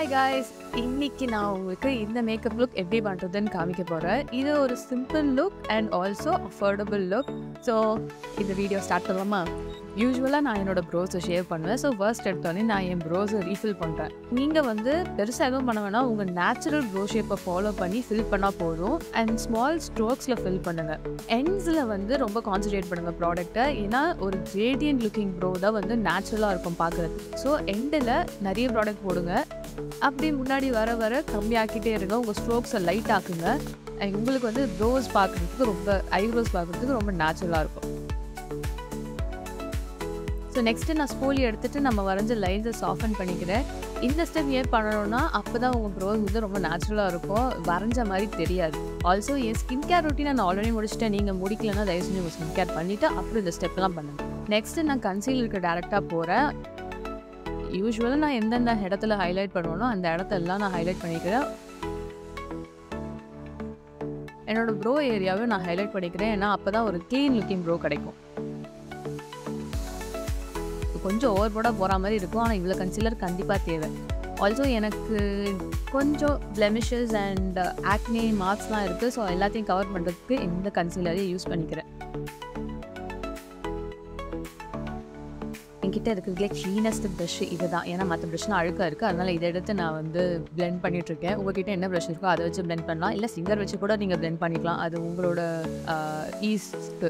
hi guys இன்னைக்கு நான் உங்களுக்கு இந்த மேக்கப் லுக் எப்படி பண்ணுறதுன்னு காமிக்க போகிறேன் இது ஒரு simple look and also affordable look so இந்த வீடியோ ஸ்டார்ட் பண்ணலாமா யூஸ்வலாக நான் என்னோட ப்ரோஸை ஷேவ் பண்ணுவேன் ஸோ ஃபர்ஸ்ட் எடுத்தோடனே நான் என் ப்ரோஸை ரீஃபில் பண்ணுறேன் நீங்கள் வந்து பெருசாக எதுவும் பண்ண வேணாம் உங்கள் நேச்சுரல் ப்ரோ ஷேப்பை ஃபாலோ பண்ணி ஃபில் பண்ணால் போதும் அண்ட் ஸ்மால் ஸ்ட்ரோக்ஸில் ஃபில் பண்ணுங்கள் எண்ட்ஸில் வந்து ரொம்ப கான்சன்ட்ரேட் பண்ணுங்கள் ப்ராடக்ட்டை ஏன்னா ஒரு கிரேடியன்ட் லுக்கிங் ப்ரோ தான் வந்து நேச்சுரலாக இருக்கும் பார்க்குறது ஸோ எண்டில் நிறைய ப்ராடக்ட் போடுங்க அப்படி முன்னாடி வர வர கம்மியாக்கிட்டே இருங்க உங்கள் ஸ்ட்ரோக்ஸை லைட் ஆக்குங்க and உங்களுக்கு வந்து ப்ரோஸ் பார்க்குறதுக்கு ரொம்ப ஐப்ரோஸ் பார்க்குறதுக்கு ரொம்ப நேச்சுரலாக இருக்கும் ஸோ நெக்ஸ்ட்டு நான் ஸ்பூலி எடுத்துகிட்டு நம்ம வரைஞ்ச லைன்ஸை சாஃபன் பண்ணிக்கிறேன் இந்த ஸ்டெப் ஏன் பண்ணணும்னா அப்போ தான் உங்கள் ப்ரோஸ் வந்து ரொம்ப நேச்சுரலாக இருக்கும் வரைஞ்ச மாதிரி தெரியாது ஆல்சோ என் ஸ்கின் கேர் ரொட்டீனை நான் ஆல்ரெடி முடிச்சிட்டேன் நீங்கள் முடிக்கலன்னா தயவு செஞ்சு உங்கள் ஸ்கின் கேர் பண்ணிவிட்டு அப்புறம் இந்த ஸ்டெப்லாம் பண்ணுங்க நெக்ஸ்ட்டு நான் கன்சீலருக்கு டேரெக்டாக போகிறேன் யூஸ்வலாக நான் எந்தெந்த இடத்துல ஹைலைட் பண்ணுவேனோ அந்த இடத்தெல்லாம் நான் ஹைலைட் பண்ணிக்கிறேன் என்னோட ப்ரோ ஏரியாவை நான் ஹைலைட் பண்ணிக்கிறேன் ஏன்னா அப்போ தான் ஒரு க்ளீன் லுக்கிங் ப்ரோ கிடைக்கும் கொஞ்சம் ஓவர் போர்டாக போகிற மாதிரி இருக்கும் ஆனால் இவ்வளோ கன்சிலர் கண்டிப்பாக தேவை ஆல்சோ எனக்கு கொஞ்சம் பிளெமிஷஸ் அண்ட் ஆக்னே மார்க்ஸ்லாம் இருக்குது ஸோ எல்லாத்தையும் கவர் பண்ணுறதுக்கு இந்த கன்சீலரையும் யூஸ் பண்ணிக்கிறேன் என்கிட்ட இருக்கிறதுலே க்ளீனஸ்ட் ப்ரஷ் இது தான் ஏன்னா மற்ற ப்ரஷ்லாம் அழுக்காக இருக்குது அதனால் இதை எடுத்து நான் வந்து பிளெண்ட் பண்ணிகிட்ருக்கேன் உங்ககிட்ட என்ன ப்ரஷ் இருக்கோ அதை வச்சு பிளெண்ட் பண்ணலாம் இல்லை சிங்கர் வச்சு கூட நீங்கள் பிளெண்ட் பண்ணிக்கலாம் அது உங்களோட ஈஸ்க்கு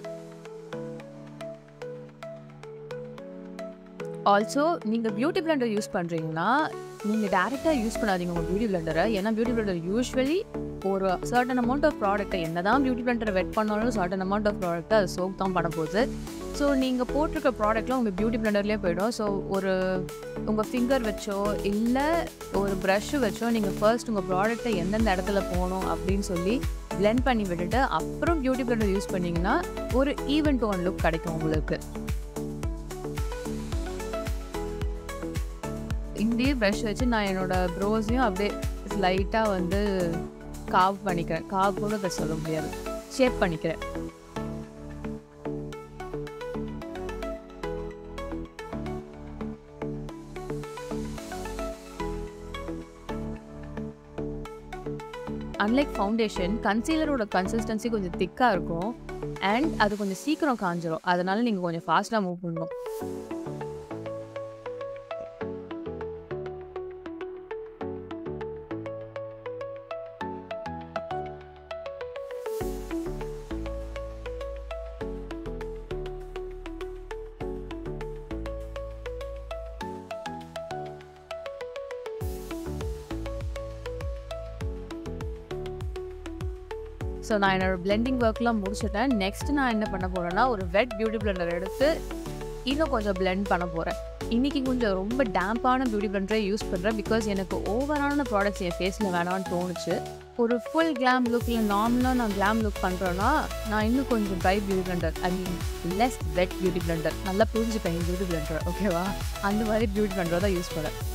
ஆல்சோ நீங்கள் பியூட்டி பிளெண்டர் யூஸ் பண்ணுறீங்கன்னா நீங்கள் டேரெக்டாக யூஸ் பண்ணாதீங்க உங்கள் பியூட்டி பிளெண்டரை ஏன்னா பியூட்டி பிளெண்டர் யூஸ்வலி ஒரு சர்டன் அமௌண்ட் ஆஃப் ப்ராடக்ட்டை என்ன தான் பியூட்டி பிளெண்டரை வெட் பண்ணாலும் சர்டன் அமௌண்ட் ஆஃப் ப்ராடக்ட்டை அது சோக் தான் பண்ண போகுது ஸோ நீங்கள் போட்டிருக்க ப்ராடக்ட்லாம் உங்கள் பியூட்டி பிளெண்டர்லேயே போயிடும் ஸோ ஒரு உங்கள் ஃபிங்கர் வச்சோ இல்லை ஒரு ப்ரஷ் வச்சோ நீங்கள் ஃபர்ஸ்ட் உங்கள் ப்ராடக்ட்டை எந்தெந்த இடத்துல போகணும் அப்படின்னு சொல்லி பிளெண்ட் பண்ணி விட்டுட்டு அப்புறம் பியூட்டி பிளெண்டர் யூஸ் பண்ணிங்கன்னா ஒரு ஈவன் டோன் லுக் கிடைக்கும் உங்களுக்கு இந்திய ப்ரஷ் வச்சு நான் என்னோட ப்ரோஸையும் அப்படியே லைட்டாக வந்து காவ் பண்ணிக்கிறேன் காவ் கூட அதை சொல்ல முடியாது ஷேப் பண்ணிக்கிறேன் அன்லைக் ஃபவுண்டேஷன் கன்சீலரோட கன்சிஸ்டன்சி கொஞ்சம் திக்காக இருக்கும் அண்ட் அது கொஞ்சம் சீக்கிரம் காஞ்சிரும் அதனால நீங்கள் கொஞ்சம் ஃபாஸ்ட்டாக மூவ் பண்ணணும் ஸோ நான் என்னோட பிளெண்டிங் ஒர்க்லாம் முடிச்சுட்டேன் நெக்ஸ்ட் நான் என்ன பண்ண போகிறேன்னா ஒரு வெட் பியூட்டி பிளெண்டர் எடுத்து இன்னும் கொஞ்சம் பிளெண்ட் பண்ண போகிறேன் இன்றைக்கி கொஞ்சம் ரொம்ப டேம்பான பியூட்டி பிளெண்டரை யூஸ் பண்ணுறேன் பிகாஸ் எனக்கு ஓவரான ப்ராடக்ட்ஸ் என் ஃபேஸில் வேணாம்னு தோணுச்சு ஒரு ஃபுல் கிளாம் லுக்கில் நார்மலாக நான் கிளாம் லுக் பண்ணுறேன்னா நான் இன்னும் கொஞ்சம் dry beauty blender I mean less wet beauty blender நல்லா புரிஞ்சுப்பேன் பியூட்டி பிளெண்டர் ஓகேவா அந்த மாதிரி பியூட்டி பிளெண்டர் தான் யூஸ் பண்ணேன்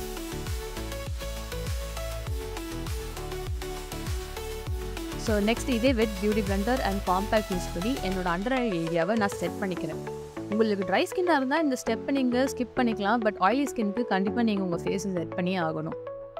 ஸோ நெக்ஸ்ட் இதே wet beauty blender and compact use பண்ணி என்னோட அண்டர் ஐ ஏரியாவை நான் செட் பண்ணிக்கிறேன் உங்களுக்கு ட்ரை ஸ்கின்னாக இருந்தால் இந்த ஸ்டெப்பை நீங்கள் ஸ்கிப் பண்ணிக்கலாம் பட் ஆயிலி ஸ்கின்க்கு கண்டிப்பாக நீங்கள் உங்கள் ஃபேஸை செட் பண்ணியே ஆகணும்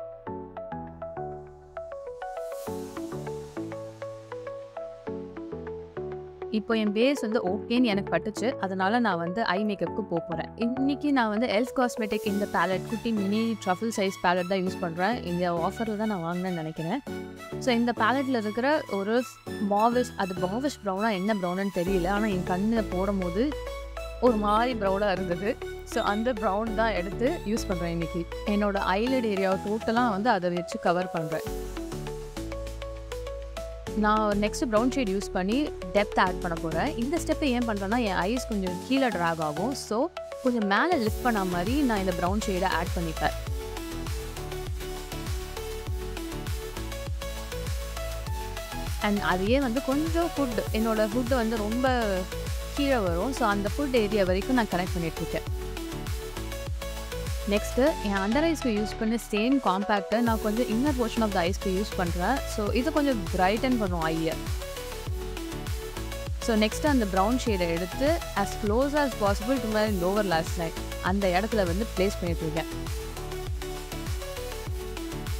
இப்போ என் பேஸ் வந்து ஓகேன்னு எனக்கு பட்டுச்சு அதனால நான் வந்து ஐ மேக்கப்புக்கு போக போகிறேன் இன்றைக்கி நான் வந்து எல்ஸ் காஸ்மெட்டிக் இந்த பேலட் குட்டி மினி ட்ரஃபிள் சைஸ் பேலட் தான் யூஸ் பண்ணுறேன் இந்த ஆஃபரில் தான் நான் வாங்கினேன்னு நினைக்கிறேன் ஸோ இந்த பேலட்டில் இருக்கிற ஒரு மாவிஷ் அது மாவிஷ் ப்ரௌனாக என்ன ப்ரௌனுன்னு தெரியல ஆனால் என் கண்ணில் போடும்போது ஒரு மாதிரி ப்ரௌனாக இருந்தது ஸோ அந்த ப்ரௌன் தான் எடுத்து யூஸ் பண்ணுறேன் இன்றைக்கி என்னோடய ஐலட் ஏரியாவை டோட்டலாக வந்து அதை வச்சு கவர் பண்ணுறேன் நான் நெக்ஸ்ட் ப்ரௌன் ஷேட் யூஸ் பண்ணி டெப்த் ஆட் பண்ண போகிறேன் இந்த ஸ்டெப்பை ஏன் பண்ணுறேன்னா என் ஐஸ் கொஞ்சம் கீழே ட்ராக் ஆகும் ஸோ கொஞ்சம் மேலே லிஃப்ட் பண்ண மாதிரி நான் இந்த ப்ரௌன் ஷேடை ஆட் பண்ணிப்பேன் அண்ட் அதையே வந்து கொஞ்சம் ஃபுட் என்னோட ஃபுட்டு வந்து ரொம்ப கீழே வரும் ஸோ அந்த ஃபுட் ஏரியா வரைக்கும் நான் கனெக்ட் பண்ணிகிட்ருக்கேன் நெக்ஸ்ட்டு என் அண்டர் ஐஸ்க்கு யூஸ் பண்ண சேம் காம்பேக்டை நான் கொஞ்சம் இன்னர் போர்ஷன் ஆஃப் த ஐஸ்க்கு யூஸ் பண்ணுறேன் ஸோ இது கொஞ்சம் பிரைட்டன் பண்ணும் ஐயை ஸோ நெக்ஸ்ட்டு அந்த ப்ரௌன் ஷேடை எடுத்து as close as possible to my lower last line அந்த இடத்துல வந்து ப்ளேஸ் பண்ணிட்டுருக்கேன்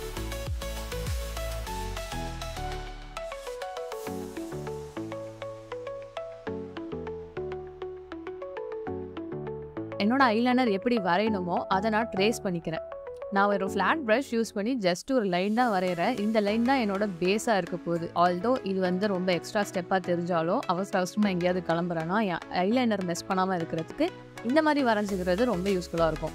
என்னோட ஐலைனர் எப்படி வரையணுமோ அதை நான் ட்ரேஸ் பண்ணிக்கிறேன் நான் ஒரு ஃப்ளாட் ப்ரஷ் யூஸ் பண்ணி ஜஸ்ட் ஒரு லைன் தான் வரைகிறேன் இந்த லைன் தான் என்னோட பேஸாக இருக்க போகுது ஆல்தோ இது வந்து ரொம்ப எக்ஸ்ட்ரா ஸ்டெப்பாக தெரிஞ்சாலும் அவசர அவசரமாக எங்கேயாவது கிளம்புறேன்னா என் ஐலைனர் மிஸ் பண்ணாமல் இருக்கிறதுக்கு இந்த மாதிரி வரைஞ்சிக்கிறது ரொம்ப யூஸ்ஃபுல்லாக இருக்கும்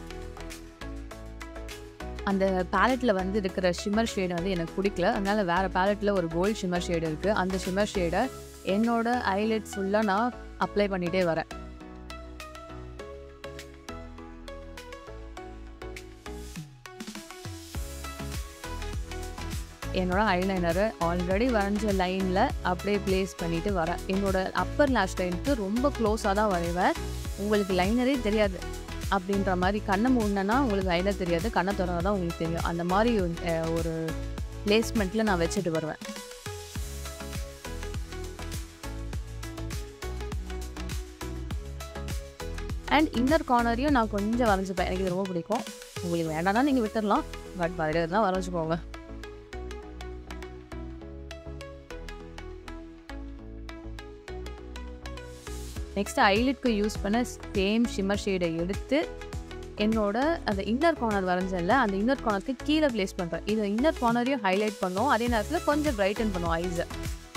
அந்த பேலட்டில் வந்து இருக்கிற ஷிம்மர் ஷேடு வந்து எனக்கு பிடிக்கல அதனால வேறு பேலட்டில் ஒரு கோல்ட் ஷிம்மர் ஷேடு இருக்குது அந்த ஷிம்மர் ஷேடை என்னோட ஐலைட் ஃபுல்லாக நான் அப்ளை பண்ணிகிட்டே வரேன் என்னோட ஐலைனரை ஆல்ரெடி வரைஞ்ச லைனில் அப்படியே ப்ளேஸ் பண்ணிட்டு வரேன் என்னோட அப்பர் லேஷ் லைனுக்கு ரொம்ப க்ளோஸாக தான் வரைவேன் உங்களுக்கு லைனரே தெரியாது அப்படின்ற மாதிரி கண்ணை மூடினேன்னா உங்களுக்கு லைனர் தெரியாது கண்ணை திறந்தா தான் உங்களுக்கு தெரியும் அந்த மாதிரி அஹ், ஒரு பிளேஸ்மெண்ட்டில் நான் வச்சுட்டு வருவேன் அண்ட் இன்னர் கார்னரையும் நான் கொஞ்சம் வரைஞ்சிப்பேன் எனக்கு இது ரொம்ப பிடிக்கும் உங்களுக்கு வேண்டாம்னா நீங்கள் விட்டுடலாம் பட் வரைகிறதுனா வரைஞ்சிக்கோங்க நெக்ஸ்ட் ஐலிட்க்கு யூஸ் பண்ண சேம் ஷிம்மர் ஷேடை எடுத்து என்னோட அந்த இன்னர் கார்னர் வரைஞ்சல அந்த இன்னர் கார்னருக்கு கீழே ப்ளேஸ் பண்ணுறேன் இது இன்னர் கார்னரையும் ஹைலைட் பண்ணும் அதே நேரத்தில் கொஞ்சம் பிரைட்டன் பண்ணும் ஐஸை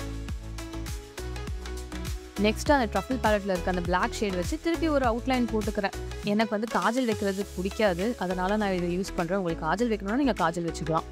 நெக்ஸ்ட் அந்த ட்ரஃபிள் பேலட்டில் இருக்க அந்த Black ஷேட் வச்சு திருப்பி ஒரு அவுட்லைன் போட்டுக்கிறேன் எனக்கு வந்து காஜல் வைக்கிறது பிடிக்காது அதனால நான் இதை யூஸ் பண்ணுறேன் உங்களுக்கு காஜல் வைக்கணும்னா நீங்கள் காஜல் வச்சுக்கலாம்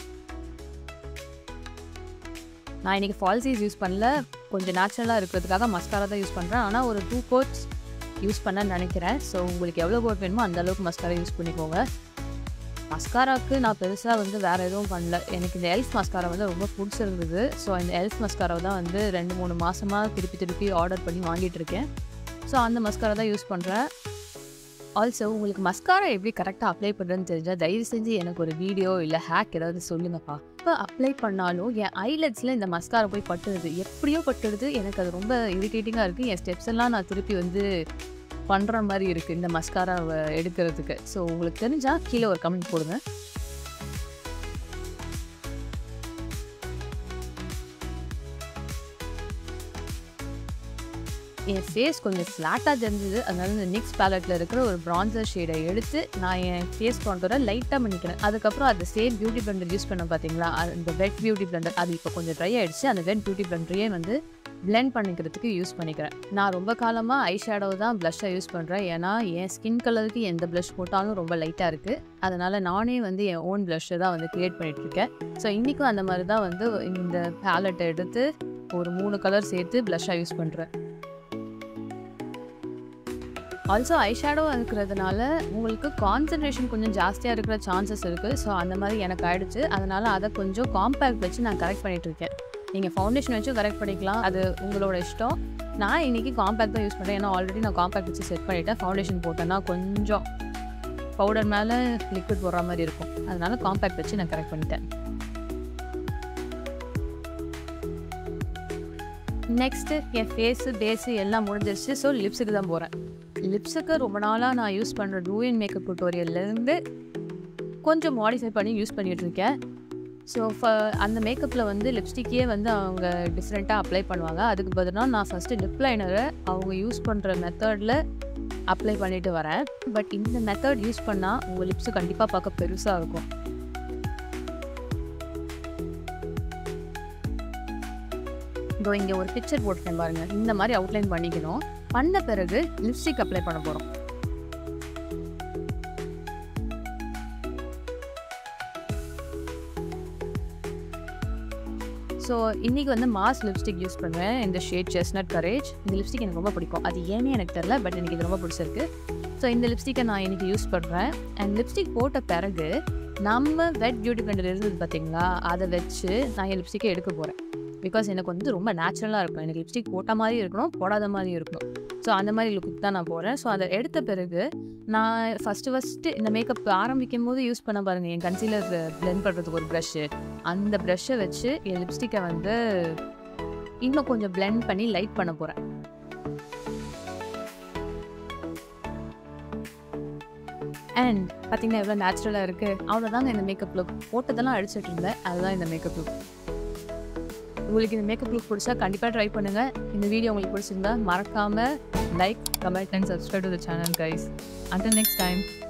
நான் இன்றைக்கி ஃபால்சீஸ் யூஸ் பண்ணல கொஞ்சம் நேச்சுரலாக இருக்கிறதுக்காக மஸ்காரா தான் யூஸ் பண்ணுறேன் ஆனால் ஒரு டூ கோட்ஸ் யூஸ் பண்ணேன்னு நினைக்கிறேன் ஸோ உங்களுக்கு எவ்வளோ கோட் வேணுமோ அந்த அளவுக்கு மஸ்காரா யூஸ் பண்ணிக்கோங்க மஸ்காராக்கு நான் பெருசாக வந்து வேறு எதுவும் பண்ணல எனக்கு இந்த எல்ஃப் மஸ்காரா வந்து ரொம்ப பிடிச்சிருந்தது ஸோ இந்த எல்ஃப் மஸ்காராவை தான் வந்து ரெண்டு மூணு மாதமாக திருப்பி திருப்பி ஆர்டர் பண்ணி வாங்கிட்டு இருக்கேன் ஸோ அந்த மஸ்காரா தான் யூஸ் பண்ணுறேன் ஆல்சோ உங்களுக்கு மஸ்காரா எப்படி கரெக்டாக அப்ளை பண்ணுறதுன்னு தெரிஞ்சால் தயவு செஞ்சு எனக்கு ஒரு வீடியோ இல்லை ஹேக் ஏதாவது சொல்லுங்கப்பா இப்போ அப்ளை பண்ணாலும் என் ஐலட்ஸில் இந்த மஸ்காரா போய் பட்டுடுது எப்படியோ பட்டுடுது எனக்கு அது ரொம்ப இரிட்டேட்டிங்காக இருக்குது என் ஸ்டெப்ஸ் எல்லாம் நான் திருப்பி வந்து பண்ணுற மாதிரி இருக்குது இந்த மஸ்காராவை எடுக்கிறதுக்கு ஸோ உங்களுக்கு தெரிஞ்சால் கீழே ஒரு கமெண்ட் போடுங்க என் ஃபேஸ் கொஞ்சம் ஃப்ளாட்டாக தெரிஞ்சுது அதனால இந்த நிக்ஸ் பேலட்டில் இருக்கிற ஒரு ப்ரான்சர் ஷேடை எடுத்து நான் என் ஃபேஸ் கான்டோரை லைட்டாக பண்ணிக்கிறேன் அதுக்கப்புறம் அது சேம் பியூட்டி பிளண்டர் யூஸ் பண்ண பார்த்தீங்களா அது- இந்த வெட் பியூட்டி பிளண்டர் அது இப்போ கொஞ்சம் ட்ரை ஆயிடுச்சு அந்த வெட் பியூட்டி பிளண்டரையே வந்து blend பண்ணிக்கிறதுக்கு யூஸ் பண்ணிக்கிறேன் நான் ரொம்ப காலமாக ஐ ஷேடோ தான் ப்ளஷ்ஷாக யூஸ் பண்ணுறேன் ஏன்னா என் ஸ்கின் கலருக்கு எந்த ப்ளஷ் போட்டாலும் ரொம்ப லைட்டாக இருக்குது அதனால் நானே வந்து என் ஓன் ப்ளஷ்ஷை தான் வந்து க்ரியேட் பண்ணிட்டு இருக்கேன் ஸோ இன்றைக்கும் அந்த மாதிரி தான் வந்து இந்த பேலட்டை எடுத்து ஒரு மூணு கலர் சேர்த்து ப்ளஷ்ஷாக யூஸ் பண்ணுறேன் ஆல்சோ ஐஷேடோ இருக்கிறதுனால உங்களுக்கு கான்சன்ட்ரேஷன் கொஞ்சம் ஜாஸ்தியாக இருக்கிற சான்சஸ் இருக்குது ஸோ அந்த மாதிரி எனக்கு ஆயிடுச்சு அதனால் அதை கொஞ்சம் காம்பேக்ட் வச்சு நான் கரெக்ட் பண்ணிட்டு இருக்கேன் நீங்கள் ஃபவுண்டேஷன் வச்சும் கரெக்ட் பண்ணிக்கலாம் அது உங்களோட இஷ்டம் நான் இன்றைக்கி காம்பேக்ட் தான் யூஸ் பண்ணுறேன் ஏன்னா ஆல்ரெடி நான் காம்பேக்ட் வச்சு செட் பண்ணிட்டேன் ஃபவுண்டேஷன் போட்டேன்னா கொஞ்சம் பவுடர் மேலே லிக்விட் போடுற மாதிரி இருக்கும் அதனால காம்பேக்ட் வச்சு நான் கரெக்ட் பண்ணிட்டேன் நெக்ஸ்ட்டு என் ஃபேஸு பேஸு எல்லாம் முடிஞ்சிருச்சு ஸோ லிப்ஸுக்கு தான் போகிறேன் லிப்ஸுக்கு ரொம்ப நாளாக நான் யூஸ் பண்ணுற டூயின் மேக்கப் டுட்டோரியல்லேருந்து கொஞ்சம் மாடிஃபை பண்ணி யூஸ் பண்ணிட்டு இருக்கேன் ஸோ அந்த மேக்கப்பில் வந்து லிப்ஸ்டிக்கே வந்து அவங்க டிஃப்ரெண்ட்டாக அப்ளை பண்ணுவாங்க அதுக்கு பதிலாக நான் ஃபஸ்ட்டு லிப் லைனரை அவங்க யூஸ் பண்ணுற மெத்தடில் அப்ளை பண்ணிட்டு வரேன் பட் இந்த மெத்தட் யூஸ் பண்ணால் உங்கள் லிப்ஸு கண்டிப்பாக பார்க்க பெருசாக இருக்கும் இதோ இங்கே ஒரு பிக்சர் போட்டுட்டேன் பாருங்க இந்த மாதிரி அவுட்லைன் பண்ணிக்கணும் பண்ண பிறகு லிப்ஸ்டிக் அப்ளை பண்ண போகிறோம் ஸோ இன்றைக்கி வந்து மாஸ் லிப்ஸ்டிக் யூஸ் பண்ணுவேன் இந்த ஷேட் செஸ்னட் கரேஜ் இந்த லிப்ஸ்டிக் எனக்கு ரொம்ப பிடிக்கும் அது ஏனே எனக்கு தெரில பட் எனக்கு இது ரொம்ப பிடிச்சிருக்கு ஸோ இந்த லிப்ஸ்டிக்கை நான் இன்றைக்கி யூஸ் பண்ணுறேன் அண்ட் லிப்ஸ்டிக் போட்ட பிறகு நம்ம வெட் பியூட்டி பிளண்டர் இருந்தது பார்த்தீங்களா அதை வச்சு நான் என் லிப்ஸ்டிக்கை எடுக்க போகிறேன் பிகாஸ் எனக்கு வந்து ரொம்ப நேச்சுரலாக இருக்கும் எனக்கு லிப்ஸ்டிக் போட்ட மாதிரி இருக்கணும் போடாத மாதிரி இருக்கணும் ஸோ அந்த மாதிரி லுக்கு தான் நான் போகிறேன் ஸோ அதை எடுத்த பிறகு நான் ஃபஸ்ட்டு ஃபஸ்ட்டு இந்த மேக்கப் ஆரம்பிக்கும் போது யூஸ் பண்ண பாருங்கள் என் கன்சீலர் பிளெண்ட் பண்ணுறதுக்கு ஒரு ப்ரஷ்ஷு அந்த ப்ரஷ்ஷை வச்சு என் லிப்ஸ்டிக்கை வந்து இன்னும் கொஞ்சம் blend பண்ணி லைட் பண்ண போகிறேன் அண்ட் பார்த்தீங்கன்னா எவ்வளோ நேச்சுரலாக இருக்குது அவ்வளோதாங்க இந்த மேக்கப் லுக் போட்டதெல்லாம் அடிச்சிட்டு இருந்தேன் அதுதான் இந்த மேக்கப் லுக் உங்களுக்கு இந்த மேக்கப் லுக் பிடிச்சா கண்டிப்பாக ட்ரை பண்ணுங்கள் இந்த வீடியோ உங்களுக்கு பிடிச்சிருந்தா மறக்காமல் like comment and subscribe to the channel guys until next time